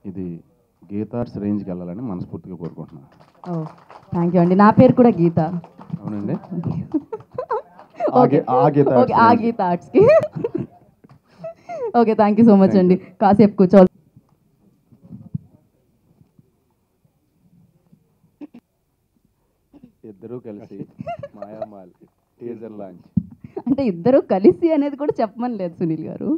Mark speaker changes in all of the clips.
Speaker 1: ఇది గీతార్ట్స్ రేంజ్కి వెళ్ళాలని మనస్ఫూర్తిగా కోరుకుంటున్నాను
Speaker 2: ఓ థ్యాంక్ యూ అండి నా పేరు కూడా గీత
Speaker 1: అవునండి ఆ గే- ఆ గీత
Speaker 2: ఓకే ఆ గీత ఆర్ట్స్కి okay thank you so much అండి కాసేపు కూర్చోవాలి
Speaker 1: ఇద్దరూ కలిసి మాయామాల్ టీజర్ లాంచ్
Speaker 2: అంటే ఇద్దరు కలిసి అనేది కూడా చెప్పమని లేదు సునీల్ గారు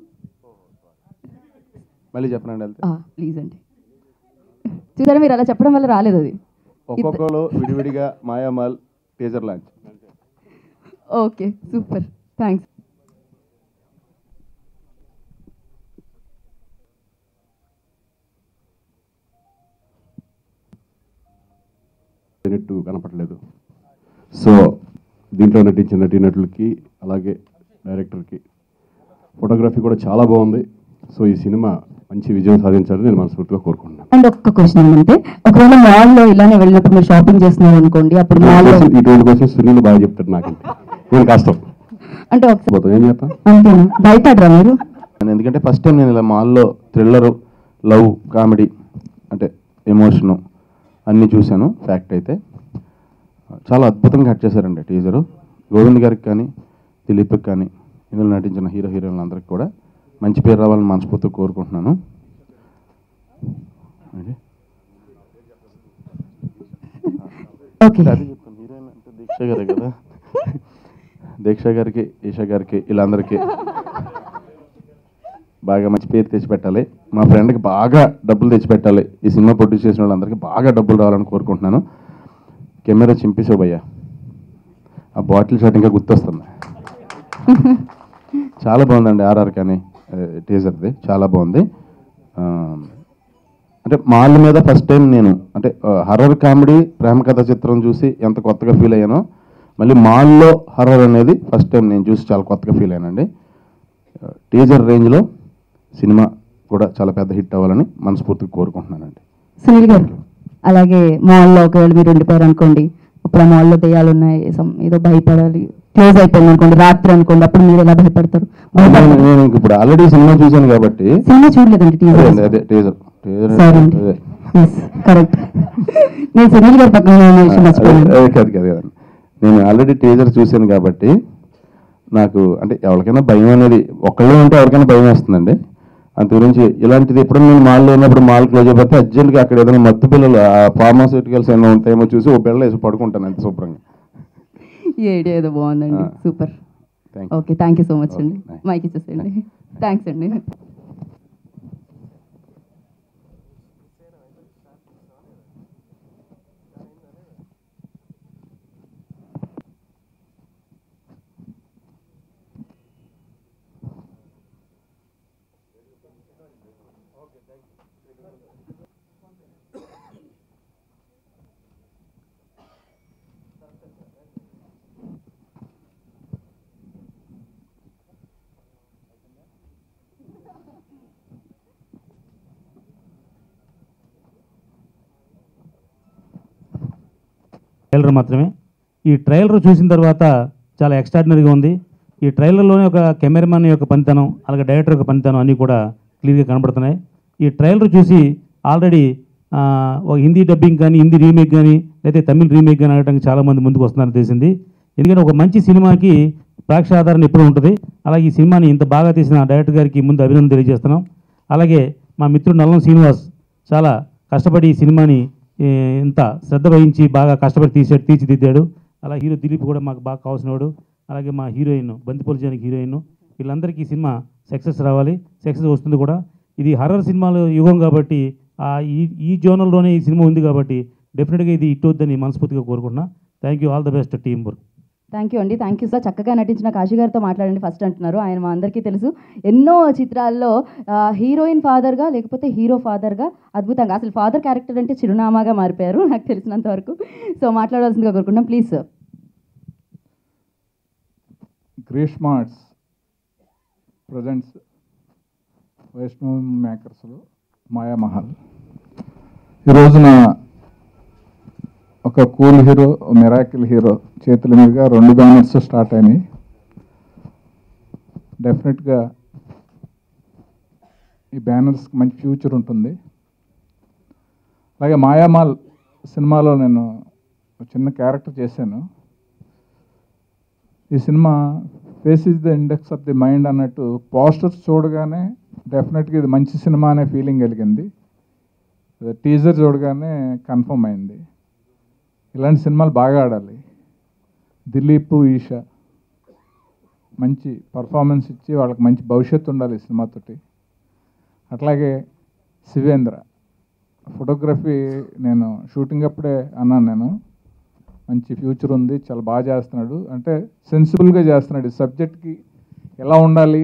Speaker 1: మళ్ళీ చెప్పనండి వెళ్తే
Speaker 2: ప్లీజ్ అండి చూసారా మీరు అలా చెప్పడం వల్ల రాలేదు అది
Speaker 1: ఒక్కొక్కరు విడివిడిగా Maya Mall teaser launch
Speaker 2: okay super thanks
Speaker 3: net కనపడలేదు సో దీంట్లో నటించిన నటీనటులకి అలాగే డైరెక్టర్కి ఫోటోగ్రఫీ కూడా చాలా బాగుంది సో ఈ సినిమా మంచి విజయం సాధించాలని నేను మనస్ఫూర్తిగా కోరుకుంటున్నాను
Speaker 2: అండ్ ఒక్క క్వశ్చన్ ఏమంటే ఒకవేళ మాల్లో ఇలానే వెళ్ళినప్పుడు మీరు షాపింగ్ చేస్తున్నారు అనుకోండి అప్పుడు మాల్లో
Speaker 3: ఇటువంటి క్వశ్చన్ సునీల్ బాగా చెప్తాడు నాకంటే నేను కష్టం
Speaker 2: అంటే ఒకసారి
Speaker 3: పోతాం ఏం చేస్తాం
Speaker 2: అంతేనా భయపడరా మీరు
Speaker 1: అని ఎందుకంటే ఫస్ట్ టైం నేను ఇలా మాల్లో థ్రిల్లరు లవ్ కామెడీ అంటే ఎమోషను అన్నీ చూశాను ఫ్యాక్ట్ అయితే చాలా అద్భుతంగా కట్ చేశారండి టీజరు గోవింద్ గారికి కానీ దిలీప్కి కానీ ఇందులో నటించిన హీరో హీరోయిన్లందరికీ కూడా మంచి పేరు రావాలని మనస్ఫూర్తిగా కోరుకుంటున్నాను అది
Speaker 2: ఓకే
Speaker 1: అదే చెప్తాను హీరోయిన్ అంటే దీక్ష గారే కదా దీక్ష గారికి ఈషా గారికి వీళ్ళందరికీ బాగా మంచి పేరు తెచ్చిపెట్టాలి మా ఫ్రెండ్కి బాగా డబ్బులు తెచ్చిపెట్టాలి ఈ సినిమా ప్రొడ్యూస్ చేసిన వాళ్ళందరికీ బాగా డబ్బులు రావాలని కోరుకుంటున్నాను కెమెరా చింపేసావు భయ్యా ఆ బాటిల్ షాట్ ఇంకా గుర్తొస్తుంది చాలా బాగుందండి ఆర్ఆర్ కానీ టీజర్ది చాలా బాగుంది ఆ, అంటే మాల్ మీద ఫస్ట్ టైం నేను అంటే హర్రర్ కామెడీ ప్రేమ కథ చిత్రం చూసి ఎంత కొత్తగా ఫీల్ అయ్యానో మళ్ళీ మాల్లో హర్రర్ అనేది ఫస్ట్ టైం నేను చూసి చాలా కొత్తగా ఫీల్ అయ్యానండి టీజర్ రేంజ్లో సినిమా కూడా చాలా పెద్ద హిట్ అవ్వాలని మనస్ఫూర్తిగా కోరుకుంటున్నానండి
Speaker 2: సునీల్ గారు అలాగే మాల్లో ఒకవేళ మీరు ఉండిపోయారు అనుకోండి అప్పుడు ఆ మాల్లో దెయ్యాలు ఉన్నాయి some ఏదో భయపడాలి క్లోజ్ అయిపోయింది అనుకోండి రాత్రి అనుకోండి అప్పుడు మీరు ఎలా భయపడతారు
Speaker 1: నేను నేను ఇప్పుడు ఆల్రెడీ సినిమా చూశాను కాబట్టి
Speaker 2: సినిమా చూడలేదండి
Speaker 1: అదే
Speaker 2: టీవీ
Speaker 1: అండి, అదే టీజర్ టీజర్
Speaker 2: Sorry అండి.
Speaker 1: అదే.
Speaker 2: కరెక్ట్ నేను సునీల్ గారి పక్కన ఉన్న విషయం
Speaker 1: అదే,
Speaker 2: మర్చిపోయాను
Speaker 1: అదే కాదు కాదు కాదు నేను ఆల్రెడీ టీజర్ చూశాను కాబట్టి నాకు అంటే ఎవరికైనా భయం అనేది ఒక్కళ్ళే ఉంటే ఎవరికైనా భయం వేస్తుందండి అంత గురించి ఇలాంటిది ఎప్పుడు నేను మాల్లో ఉన్నప్పుడు మాల్ క్లోజ్ అయిపోతే అర్జెంట్గా అక్కడ ఏదైనా మత్తు పిల్లలు ఆ ఫార్మాస్యూటికల్స్ ఏమైనా ఉంటాయేమో చూసి ఓ పిల్లలు వేసి పడుకుంటాను అంత శుభ్రంగా
Speaker 2: ఈ ఐడియా ఏదో బాగుందండి
Speaker 1: ఆ.
Speaker 2: Super
Speaker 1: thank
Speaker 2: okay thank you so much అండి
Speaker 1: Okay, thank-
Speaker 2: మైక్ ఇచ్చేసేయండి థ్యాంక్స్ అండి
Speaker 4: ట్రైలర్ మాత్రమే ఈ ట్రైలర్ చూసిన తర్వాత చాలా ఎక్స్ట్రాడినరీగా ఉంది ఈ ట్రైలర్లోనే ఒక కెమెరామెన్ యొక్క పనితనం అలాగే డైరెక్టర్ యొక్క పనితనం అన్నీ కూడా క్లియర్గా కనబడుతున్నాయి ఈ ట్రైలర్ చూసి ఆల్రెడీ ఒక హిందీ డబ్బింగ్ కానీ హిందీ రీమేక్ కానీ లేదా తమిళ్ రీమేక్ కానీ అనడానికి చాలామంది ముందుకు వస్తున్నారని తెలిసింది ఎందుకంటే ఒక మంచి సినిమాకి ప్రేక్షక ఆధారణ ఎప్పుడు ఉంటుంది అలాగే ఈ సినిమాని ఇంత బాగా తీసిన డైరెక్టర్ గారికి ముందు అభినందన తెలియజేస్తున్నాం అలాగే మా మిత్రుడు నల్లం శ్రీనివాస్ చాలా కష్టపడి ఈ సినిమాని ఏ, ఇంత శ్రద్ధ వహించి బాగా కష్టపడి తీసాడు తీర్చిదిద్దాడు అలా హీరో దిలీప్ కూడా మాకు బాగా కావాల్సినవాడు అలాగే మా హీరోయిన్ బంతిపల్లి జానికి హీరోయిన్ వీళ్ళందరికీ ఈ సినిమా సక్సెస్ రావాలి సక్సెస్ వస్తుంది కూడా ఇది హర్రర్ సినిమాలు యుగం కాబట్టి ఆ ఈ ఈ జోనల్లోనే ఈ సినిమా ఉంది కాబట్టి డెఫినెట్గా ఇది హిట్ అవుద్దని మనస్ఫూర్తిగా కోరుకుంటున్నా thank you all the best team work
Speaker 2: thank you అండి థ్యాంక్ యూ సార్ చక్కగా నటించిన కాశీ గారితో మాట్లాడండి ఫస్ట్ అంటున్నారు ఆయన మా అందరికీ తెలుసు ఎన్నో చిత్రాల్లో ఆ, హీరోయిన్ ఫాదర్గా లేకపోతే హీరో ఫాదర్గా అద్భుతంగా అసలు ఫాదర్ క్యారెక్టర్ అంటే చిరునామాగా మారిపోయారు నాకు తెలిసినంత వరకు సో మాట్లాడాల్సిందిగా కోరుకుంటున్నాం please sir
Speaker 5: Greeshma Arts presents Vaishnav మేకర్స్లో మాయామహల్ ఈ రోజున ఒక కూల్ హీరో మిరాకిల్ హీరో చేతుల మీదుగా రెండు బ్యానర్స్ స్టార్ట్ అయినాయి డెఫినెట్గా ఈ బ్యానర్స్కి మంచి ఫ్యూచర్ ఉంటుంది అలాగే మాయామాల్ సినిమాలో నేను ఒక చిన్న క్యారెక్టర్ చేశాను ఈ cinema face is the index of the mind అన్నట్టు పోస్టర్స్ చూడగానే డెఫినెట్గా ఇది మంచి సినిమా అనే ఫీలింగ్ కలిగింది టీజర్ చూడగానే కన్ఫర్మ్ అయింది ఇలాంటి సినిమాలు బాగా ఆడాలి దిలీప్ ఈషా మంచి పర్ఫార్మెన్స్ ఇచ్చి వాళ్ళకి మంచి భవిష్యత్తు ఉండాలి ఈ సినిమాతోటి అట్లాగే శివేంద్ర ఫోటోగ్రఫీ నేను షూటింగ్ అప్పుడే అన్నాను నేను మంచి ఫ్యూచర్ ఉంది చాలా బాగా చేస్తున్నాడు అంటే సెన్సిబుల్గా చేస్తున్నాడు ఈ సబ్జెక్ట్కి ఎలా ఉండాలి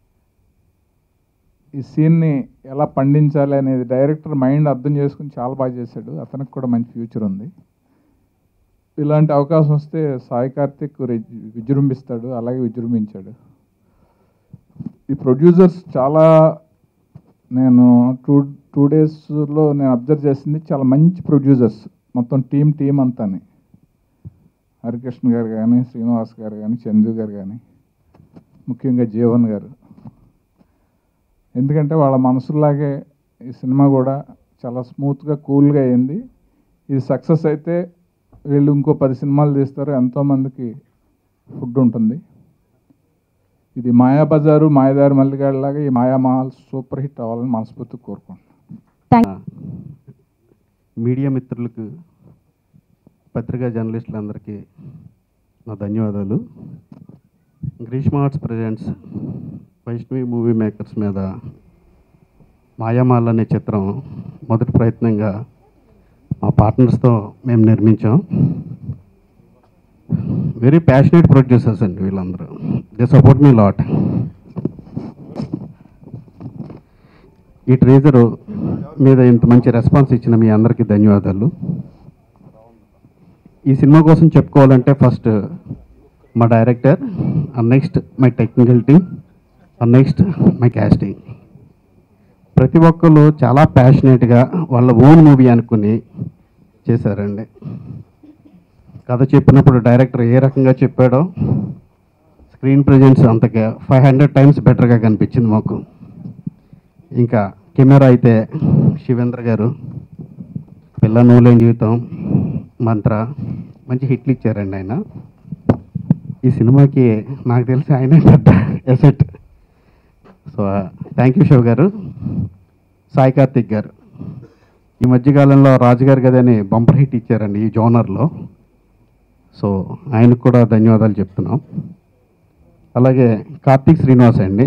Speaker 5: ఈ సీన్ని ఎలా పండించాలి అనేది డైరెక్టర్ మైండ్ అర్థం చేసుకుని చాలా బాగా చేశాడు అతనికి కూడా మంచి ఫ్యూచర్ ఉంది ఇలాంటి అవకాశం వస్తే సాయి కార్తిక్ రి- విజృంభిస్తాడు అలాగే విజృంభించాడు ఈ ప్రొడ్యూసర్స్ చాలా నేను టూ టూ డేస్లో నేను అబ్జర్వ్ చేసింది చాలా మంచి ప్రొడ్యూసర్స్ మొత్తం టీం టీం అంతాని హరికృష్ణ గారు కానీ శ్రీనివాస్ గారు కానీ చందు గారు కానీ ముఖ్యంగా జీవన్ గారు ఎందుకంటే వాళ్ళ మనసులాగే ఈ సినిమా కూడా చాలా స్మూత్గా కూల్గా అయింది ఇది సక్సెస్ అయితే వీళ్ళు ఇంకో పది సినిమాలు తీస్తారు ఎంతోమందికి ఫుడ్ ఉంటుంది ఇది మాయాబజారు మాయదారి మల్లిగాడిలాగా ఈ మాయామహల్ సూపర్ హిట్ అవ్వాలని మనస్ఫూర్తిగా కోరుకుంటున్నాను
Speaker 6: మీడియా మిత్రులకు పత్రికా జర్నలిస్టులందరికీ నా ధన్యవాదాలు Greeshma Arts presents Vaishnavi movie makers మీద మాయామాల్ అనే చిత్రం మొదటి ప్రయత్నంగా మా పార్ట్నర్స్తో మేము నిర్మించాం వెరీ ప్యాషనేట్ ప్రొడ్యూసర్స్ అండి వీళ్ళందరూ దే సపోర్ట్ మీ లాట్ ఈ ట్రేజర్ మీద ఇంత మంచి రెస్పాన్స్ ఇచ్చిన మీ అందరికీ ధన్యవాదాలు ఈ సినిమా కోసం చెప్పుకోవాలంటే ఫస్ట్ మా director next my technical team next my casting ప్రతి ఒక్కరు చాలా ప్యాషనేట్గా వాళ్ళ ఓన్ మూవీ అనుకుని చేశారండి కథ చెప్పినప్పుడు డైరెక్టర్ ఏ రకంగా చెప్పాడో స్క్రీన్ ప్రజెన్స్ అంతగా ఫైవ్ హండ్రెడ్ టైమ్స్ బెటర్గా కనిపించింది మాకు ఇంకా కెమెరా అయితే శివేంద్ర గారు పిల్ల నూలేని జీవితం మంత్ర మంచి హిట్లు ఇచ్చారండి ఆయన ఈ సినిమాకి నాకు తెలిసి ఆయనే పెద్ద asset so thank you Shiva గారు సాయి కార్తిక్ గారు ఈ మధ్యకాలంలో రాజుగారు గదని బంపర్ హిట్ ఇచ్చారండి ఈ జోనర్లో సో ఆయనకు కూడా ధన్యవాదాలు చెప్తున్నాం అలాగే కార్తీక్ శ్రీనివాస్ అండి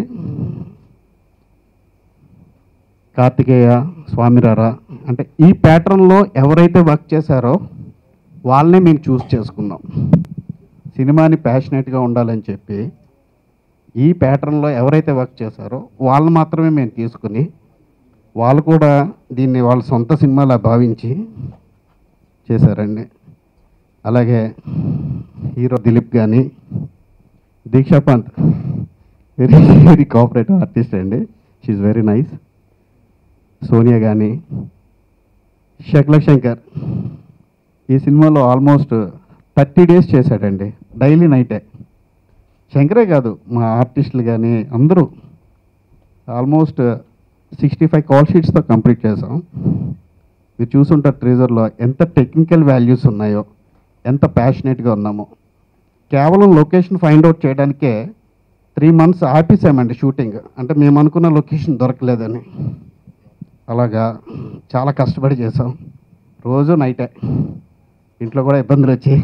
Speaker 6: కార్తికేయ స్వామిరారా అంటే ఈ ప్యాటర్న్లో ఎవరైతే వర్క్ చేశారో వాళ్ళనే మేము చూస్ చేసుకున్నాం సినిమాని ప్యాషనేట్గా ఉండాలని చెప్పి ఈ ప్యాటర్న్లో ఎవరైతే వర్క్ చేశారో వాళ్ళు మాత్రమే మేము తీసుకుని వాళ్ళు కూడా దీన్ని వాళ్ళ సొంత సినిమాలా భావించి చేశారండి అలాగే హీరో దిలీప్ కానీ Deeksha Panth very very cooperative artist అండి షీఈ్ వెరీ నైస్ సోనియా కానీ శక్ల శంకర్ ఈ సినిమాలో ఆల్మోస్ట్ థర్టీ డేస్ చేశాడండి డైలీ నైటే శంకరే కాదు మా ఆర్టిస్టులు కానీ అందరూ ఆల్మోస్ట్ సిక్స్టీ ఫైవ్ కాల్ షీట్స్తో కంప్లీట్ చేసాం మీరు చూసుంటారు ట్రేజర్లో ఎంత టెక్నికల్ వాల్యూస్ ఉన్నాయో ఎంత ప్యాషనేట్గా ఉన్నామో కేవలం లొకేషన్ ఫైండ్ అవుట్ చేయడానికే త్రీ మంత్స్ ఆపేసామండి షూటింగ్ అంటే మేము అనుకున్న లొకేషన్ దొరకలేదని అలాగా చాలా కష్టపడి చేసాం రోజు నైటే ఇంట్లో కూడా ఇబ్బందులు వచ్చాయి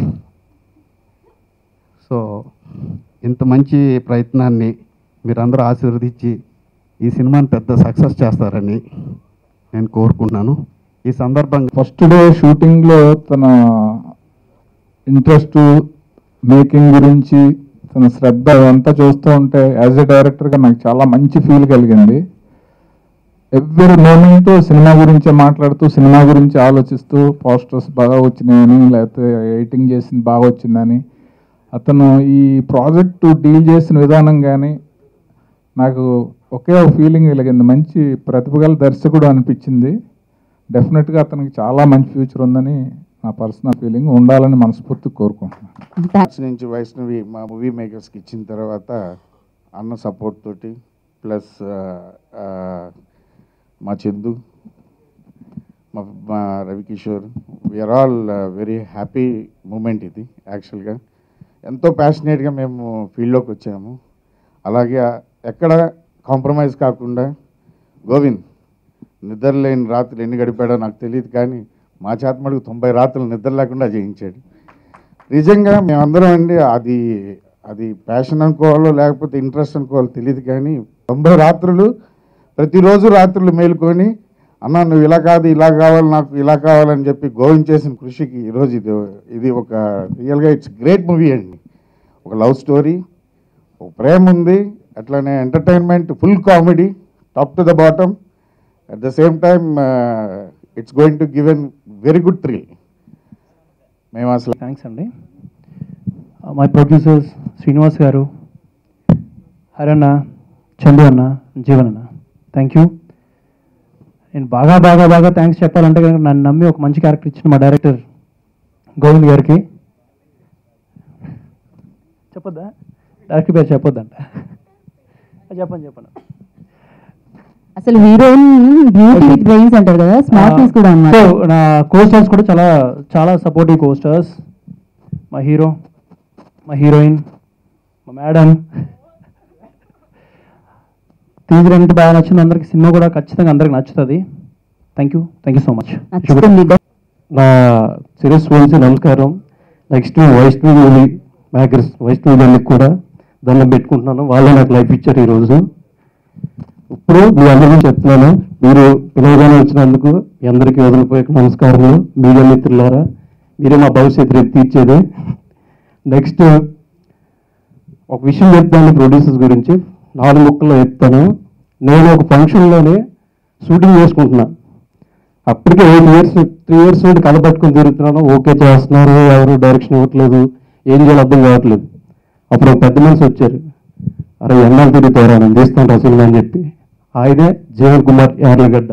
Speaker 6: సో ఇంత మంచి ప్రయత్నాన్ని మీరందరూ ఆశీర్వదించి ఈ సినిమాని పెద్ద సక్సెస్ చేస్తారని నేను కోరుకుంటున్నాను ఈ సందర్భంగా
Speaker 5: ఫస్ట్ డే షూటింగ్లో తన ఇంట్రెస్ట్ మేకింగ్ గురించి తన శ్రద్ధ అదంతా చూస్తూ ఉంటే యాజ్ ఎ డైరెక్టర్గా నాకు చాలా మంచి ఫీల్ కలిగింది ఎవ్రీ మూమెంట్ సినిమా గురించే మాట్లాడుతూ సినిమా గురించి ఆలోచిస్తూ పోస్టర్స్ బాగా వచ్చినాయని లేకపోతే ఎడిటింగ్ చేసింది బాగా వచ్చిందని అతను ఈ ప్రాజెక్టు డీల్ చేసిన విధానం కానీ నాకు ఒకే ఒక ఫీలింగ్ కలిగింది మంచి ప్రతిభ గల దర్శకుడు అనిపించింది డెఫినెట్గా అతనికి చాలా మంచి ఫ్యూచర్ ఉందని నా పర్సనల్ ఫీలింగ్ ఉండాలని మనస్ఫూర్తిగా కోరుకుంటున్నాను
Speaker 2: థ్యాంక్
Speaker 7: నుంచి వైష్ణవి మా మూవీ మేకర్స్కి ఇచ్చిన తర్వాత అన్న సపోర్ట్ తోటి ప్లస్ మా చందు మా మా Ravikishore we are all very మూమెంట్ ఇది యాక్చువల్గా ఎంతో ప్యాషనేట్గా మేము ఫీల్డ్లోకి వచ్చాము అలాగే ఎక్కడ కాంప్రమైజ్ కాకుండా గోవింద్ నిద్ర లేని రాత్రులు ఎన్ని గడిపాడో నాకు తెలియదు కానీ మా చేత మటుకు తొంభై రాత్రులు నిద్ర లేకుండా చేయించాడు నిజంగా మేమందరం అండి అది అది ప్యాషన్ అనుకోవాలో లేకపోతే ఇంట్రెస్ట్ అనుకోవాలో తెలియదు కానీ తొంభై రాత్రులు ప్రతిరోజు రాత్రులు మేలుకొని అన్న నువ్వు ఇలా కాదు ఇలా కావాలి నాకు ఇలా కావాలని చెప్పి గోవింద్ చేసిన కృషికి ఈరోజు ఇది ఇది ఒక రియల్గా ఇట్స్ గ్రేట్ మూవీ అండి ఒక లవ్ స్టోరీ ఒక ప్రేమ ఉంది అట్లానే entertainment full comedy top to the bottom at the same time it's going to give an very good thrill మేము అసలు
Speaker 8: థ్యాంక్స్ అండి మై ప్రొడ్యూసర్స్ శ్రీనివాస్ గారు హరన్న చందు అన్న జీవన్ అన్న థ్యాంక్ యూ నేను బాగా బాగా బాగా థ్యాంక్స్ చెప్పాలంటే కనుక నన్ను నమ్మి ఒక మంచి క్యారెక్టర్ ఇచ్చిన మా డైరెక్టర్ గోవింద్ గారికి చెప్పొద్దా డైరెక్టర్ పేరు చెప్పొద్దంట చెప్పండి చెప్పండి
Speaker 2: అసలు హీరోయిన్ బ్యూటీ విత్ బ్రెయిన్స్ అంటారు కదా స్మార్ట్నెస్ కూడా అన్నమాట
Speaker 8: సో నా కోస్టర్స్ కూడా చాలా చాలా సపోర్టివ్ కోస్టర్స్ మా హీరో మా హీరోయిన్ మా మేడం టీజర్ ఎంత బాగా నచ్చింది అందరికి సినిమా కూడా ఖచ్చితంగా అందరికి నచ్చుతుంది thank you thank you so much
Speaker 2: నచ్చుతుంది
Speaker 3: నా శిరస్ వంశీ నమస్కారం next Vaishnavi movie makers Vaishnavi గారికి కూడా దండం పెట్టుకుంటున్నాను వాళ్ళే నాకు లైఫ్ ఇచ్చారు ఈరోజు ఇప్పుడు మీ అందరికీ చెప్తున్నాను మీరు పిలవగానే వచ్చినందుకు మీ అందరికీ వదిలిపోయే నమస్కారములు మీడియా మిత్రులారా మీరే మా భవిష్యత్తు రేపు తీర్చేది నెక్స్ట్ ఒక విషయం చెప్తాను ప్రొడ్యూసర్స్ గురించి నాలుగు ముక్కల్లో చెప్తాను నేను ఒక ఫంక్షన్లోనే షూటింగ్ చేసుకుంటున్నా అప్పటికే ఎయిట్ ఇయర్స్ త్రీ ఇయర్స్ నుండి కథ పట్టుకొని తిరుగుతున్నాను ఓకే చేస్తున్నారు ఎవరు డైరెక్షన్ ఇవ్వట్లేదు ఏం చేయాలో అర్థం కావట్లేదు అప్పుడు ఒక పెద్ద మనిషి వచ్చారు అరే ఎన్నాళ్ళు తిరుగుతారా నేను తీస్తాను సినిమా అని చెప్పి ఆయనే జీవన్ కుమార్ యార్లగడ్డ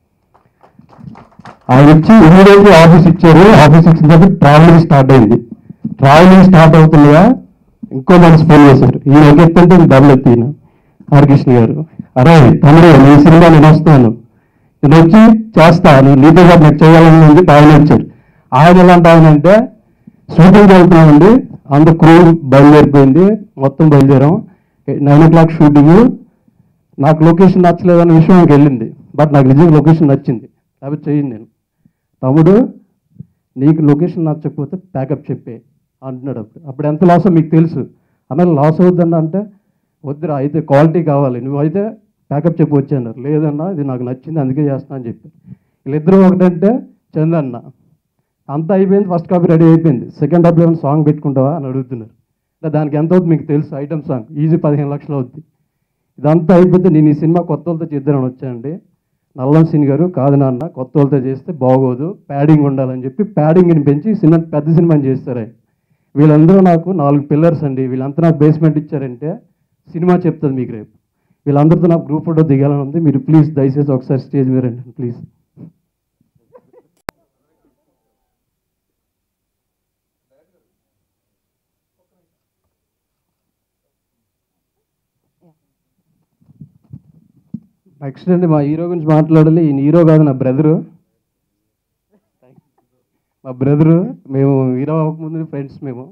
Speaker 3: ఆయన ఇచ్చి ఇమీడియట్లీ ఆఫీస్ ఇచ్చారు ఆఫీస్ ఇచ్చిన తర్వాత ట్రావెలింగ్ స్టార్ట్ అయింది ట్రావెలింగ్ స్టార్ట్ అవుతుండగా ఇంకో మనిషి ఫోన్ చేశారు ఈయన ఒక ఎత్తుంటే డబ్బులు ఎత్తి ఈయన హరికృష్ణ గారు అరే తమ్ముడు నీ సినిమా నేను వస్తాను నేను వచ్చి చేస్తా నేను నీతో పాటు నాకు చేయాలని ఉంది ఆయన వచ్చారు ఆయన ఎలాంటి ఆయన అంటే షూటింగ్ వెళ్తున్నామండి అంత క్రూ బయలుదేరిపోయింది మొత్తం బయలుదేరాం నైన్ ఓ క్లాక్ షూటింగ్ నాకు లొకేషన్ నచ్చలేదన్న విషయం నాకు వెళ్ళింది బట్ నాకు నిజంగా లొకేషన్ నచ్చింది అవి చేయండి నేను తమ్ముడు నీకు లొకేషన్ నచ్చకపోతే ప్యాకప్ చెప్పే అంటున్నాడు అప్పుడు అప్పుడు ఎంత లాసో మీకు తెలుసు అన్న లాస్ అవుతుందన్న అంటే వద్దురా అయితే క్వాలిటీ కావాలి నువ్వు అయితే ప్యాకప్ చెప్పి వచ్చాన్నారు లేదన్నా ఇది నాకు నచ్చింది అందుకే చేస్తున్నా అని చెప్పి వీళ్ళిద్దరూ ఒకటంటే చందన్న అంతా అయిపోయింది ఫస్ట్ కాపీ రెడీ అయిపోయింది సెకండ్ హాఫ్లో ఏమైనా సాంగ్ పెట్టుకుంటావా అని అడుగుతున్నారు అంటే దానికి ఎంత అవుతుంది మీకు తెలుసు ఐటమ్ సాంగ్ ఈజీ పదిహేను లక్షలు అవుద్ది ఇదంతా అయిపోతే నేను ఈ సినిమా కొత్త వాళ్ళతో చేద్దామని వచ్చానండి నల్లం సిని గారు కాదు నాన్న కొత్త వాళ్ళతో చేస్తే బాగోదు ప్యాడింగ్ ఉండాలని చెప్పి ప్యాడింగ్ని పెంచి సినిమా పెద్ద సినిమాని చేస్తారు ఆయన వీళ్ళందరూ నాకు నాలుగు పిల్లర్స్ అండి వీళ్ళంతా నాకు బేస్మెంట్ ఇచ్చారంటే సినిమా చెప్తుంది మీకు రేపు వీళ్ళందరితో నాకు గ్రూప్ ఫోటో దిగాలని ఉంది మీరు ప్లీజ్ దయచేసి ఒకసారి స్టేజ్ మీద రండి ప్లీజ్ నెక్స్ట్ అండి మా హీరో గురించి మాట్లాడాలి ఈయన హీరో కాదు నా బ్రదరు మా బ్రదరు మేము హీరో అవ్వకముందు ఫ్రెండ్స్ మేము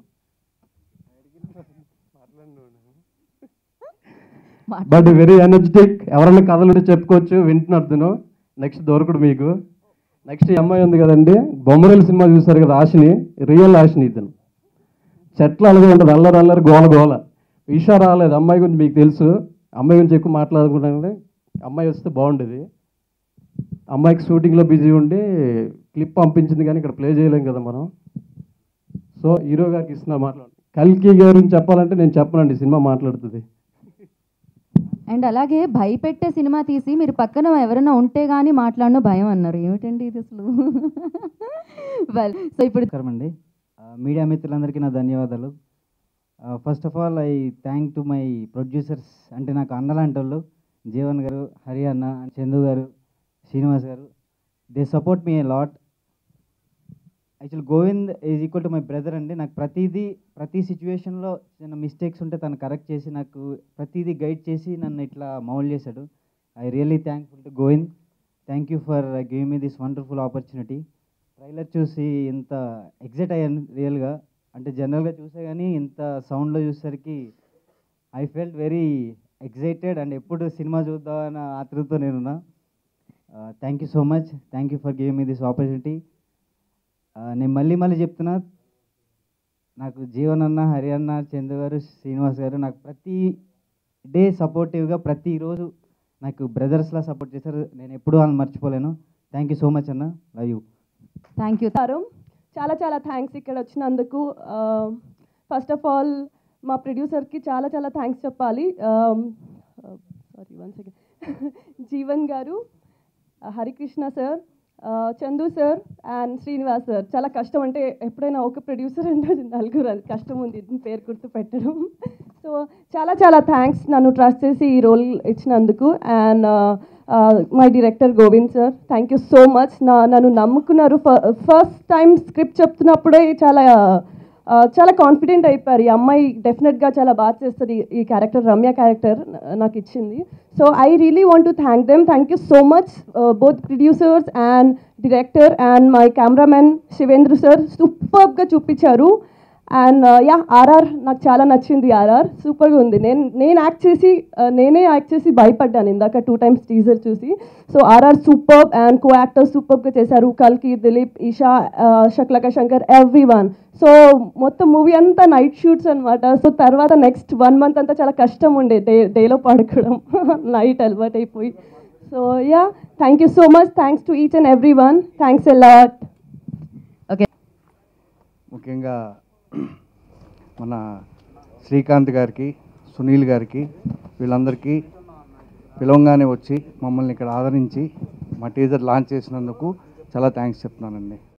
Speaker 3: బట్ వెరీ ఎనర్జెటిక్ ఎవరైనా కథలు ఉంటే చెప్పుకోవచ్చు వింటున్నారు తను నెక్స్ట్ దొరకడు మీకు నెక్స్ట్ ఈ అమ్మాయి ఉంది కదండి బొమ్మరేలు సినిమా చూస్తారు కదా ఆశని రియల్ ఆశని ఇతను చెట్లు అలాగే ఉంటుంది అల్లరి అల్లరి గోల గోల ఈషా రాలేదు అమ్మాయి గురించి మీకు తెలుసు అమ్మాయి గురించి ఎక్కువ మాట్లాడుకుంటాను అమ్మాయి వస్తే బాగుండేది అమ్మాయికి షూటింగ్లో బిజీ ఉండి క్లిప్ పంపించింది కానీ ఇక్కడ ప్లే చేయలేం కదా మనం సో హీరో గారికి ఇస్తున్నా మాట్లాడు కల్కి గురించి చెప్పాలంటే నేను చెప్పనండి సినిమా మాట్లాడుతుంది
Speaker 2: అండ్ అలాగే భయపెట్టే సినిమా తీసి మీరు పక్కన ఎవరైనా ఉంటే గానీ మాట్లాడనో భయం అన్నారు ఏమిటండి ఇది అసలు వెల్ సో ఇప్పుడు
Speaker 9: నమస్కారం అండి మీడియా మిత్రులందరికీ నా ధన్యవాదాలు first of all I thank to my producers అంటే నాకు అన్నలాంటి వాళ్ళు జీవన్ గారు హరి అన్న చందు గారు శ్రీనివాస్ గారు they support me a lot actual Govind is equal to my brother అండి నాకు ప్రతిదీ ప్రతి సిచ్యువేషన్లో చిన్న మిస్టేక్స్ ఉంటే తను కరెక్ట్ చేసి నాకు ప్రతిదీ గైడ్ చేసి నన్ను ఇట్లా మౌల్డ్ చేశాడు I really thankful to Govind thank you for give me this wonderful opportunity trailer చూసి ఇంత ఎగ్జైట్ అయ్యాను రియల్గా అంటే జనరల్గా చూసే కానీ ఇంత సౌండ్లో చూసేసరికి I felt very excited and ఎప్పుడు సినిమా చూద్దామన్న ఆతృతతో నేనున్నా thank you so much thank you for giving me this opportunity నేను మళ్ళీ మళ్ళీ చెప్తున్నా నాకు జీవన్ అన్న హరి అన్న చందు గారు శ్రీనివాస్ గారు నాకు ప్రతి డే సపోర్టివ్గా ప్రతిరోజు నాకు బ్రదర్స్లా సపోర్ట్ చేశారు నేను ఎప్పుడూ వాళ్ళని మర్చిపోలేను థ్యాంక్ యూ సో మచ్ అన్న లవ్ యూ
Speaker 2: థ్యాంక్ యూ
Speaker 10: నమస్కారం చాలా చాలా థ్యాంక్స్ ఇక్కడ వచ్చినందుకు ఫస్ట్ ఆఫ్ ఆల్ మా ప్రొడ్యూసర్కి చాలా చాలా థ్యాంక్స్ చెప్పాలి సారీ వన్ సెకండ్ జీవన్ గారు Harikrishna sir Chandu sir and Srinivas sir చాలా కష్టం అంటే ఎప్పుడైనా ఒక ప్రొడ్యూసర్ అంటే అది నలుగురు అది కష్టం ఉంది పేరు గుర్తు పెట్టడం సో చాలా చాలా థ్యాంక్స్ నన్ను ట్రస్ట్ చేసి ఈ రోల్ ఇచ్చినందుకు and my director Govind sir thank you so much నా నన్ను నమ్ముకున్నారు ఫస్ట్ టైం స్క్రిప్ట్ చెప్తున్నప్పుడే చాలా ఆ, చాలా కాన్ఫిడెంట్ అయిపోయారు ఈ అమ్మాయి డెఫినెట్గా చాలా బాగా చేస్తుంది ఈ క్యారెక్టర్ రమ్య క్యారెక్టర్ నాకు ఇచ్చింది so I really want to thank them thank you so much both producers and director and my cameraman Shivendra sir సూపర్గా చూపించారు అండ్ యా ఆర్ఆర్ నాకు చాలా నచ్చింది ఆర్ఆర్ సూపర్గా ఉంది నేను నేను యాక్ట్ చేసి uh, నేనే యాక్ట్ చేసి భయపడ్డాను ఇందాక టూ టైమ్స్ టీజర్ చూసి so RR super and co actor సూపర్గా చేశారు కల్కి Dileep Esha Shakalaka Shankar every one so మొత్తం మూవీ అంతా నైట్ షూట్స్ అనమాట సో తర్వాత నెక్స్ట్ వన్ మంత్ అంతా చాలా కష్టం ఉండే డే డేలో పడుకోవడం నైట్ అలవాటు అయిపోయి so ya thank you so much thanks to each and every one thanks a lot
Speaker 2: okay
Speaker 6: ముఖ్యంగా మన శ్రీకాంత్ గారికి సునీల్ గారికి వీళ్ళందరికీ పిలవంగానే వచ్చి మమ్మల్ని ఇక్కడ ఆదరించి మా టీజర్ లాంచ్ చేసినందుకు చాలా థ్యాంక్స్ చెప్తున్నానండి